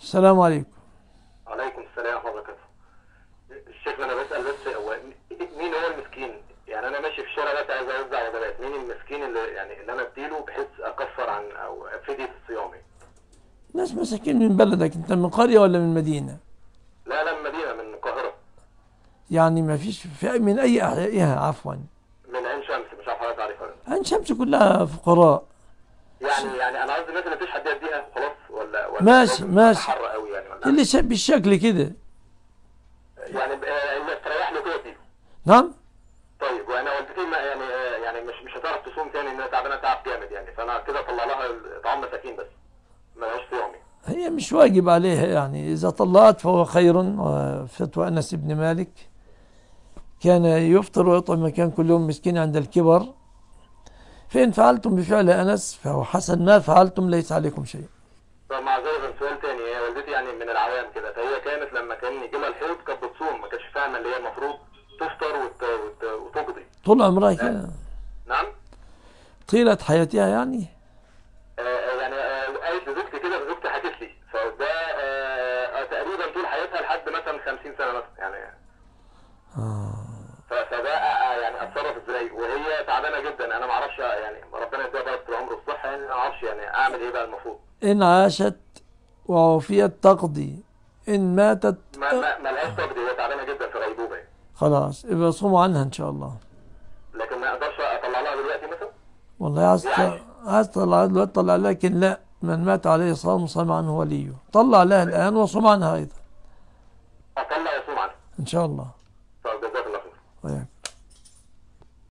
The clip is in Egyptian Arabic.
السلام عليكم عليكم السلام ورحمة الله وبركاته. الشيخ انا بسأل بس هو مين هو المسكين؟ يعني انا ماشي في الشارع دلوقتي عايز اوزع وجبات، مين المسكين اللي يعني اللي انا اديله بحيث اكفر عن او افدي في صيامي؟ ناس مساكين من بلدك انت من قرية ولا من مدينة لا لا من مدينة من القاهرة يعني ما فيش في من اي احيائها عفوا من عين شمس مش عارف حضرتك عارفها ولا لا. عين شمس كلها فقراء يعني يعني انا قصدي الناس اللي مفيش حد يديها خلاص ولا ولا ماشي، لازم ماشي. حر قوي يعني ولا اللي شاب بالشكل كده يعني آه، اللي تريح له كده اديله. نعم طيب وانا والدتي ما يعني آه، يعني مش مش هتعرف تصوم تاني انها تعبانه تعب جامد يعني فانا كده اطلع لها طعام مساكين بس ملهاش صيامي هي مش واجب عليها يعني إذا طلعت فهو خير وفتوى أنس بن مالك كان يفطر ويطعم مكان كل يوم مسكين عند الكبر فإن فعلتم بفعل أنس فهو حسن ما فعلتم ليس عليكم شيء طب مع ذلك سؤال تاني هي والدتي يعني من العوام كده فهي كانت لما كان يجي لها الحيض كانت بتصوم ما كانتش فاهمه اللي هي المفروض تفطر وت... وت... وتقضي طول عمرها كده نعم طيلة حياتها يعني آه آه، يعني آه قالت لزوجتي كده زوجتي حكت لي فده آه آه تقريبا طول حياتها لحد مثلا 50 سنه مثلا يعني ف- فده آه، يعني اتصرف ازاي وهي تعبانه جدا انا ما اعرفش يعني ربنا يديها بقى طول العمر والصحه يعني ما اعرفش يعني اعمل ايه بقى المفروض إن عاشت وعافيت تقضي إن ماتت ما ما ما لهاش تقضي هي تعبانه جدا في غيبوبه يعني. خلاص يبقى صوموا عنها إن شاء الله لكن ما اقدرش اطلع لها دلوقتي مثلا والله عايز يعني. عايز تطلع دلوقتي طلع لكن لا من مات عليه صوم صام عنه وليه طلع لها الآن وصوم عنها أيضا اطلع واصوم عنها إن شاء الله طب جزاك الله خير وياك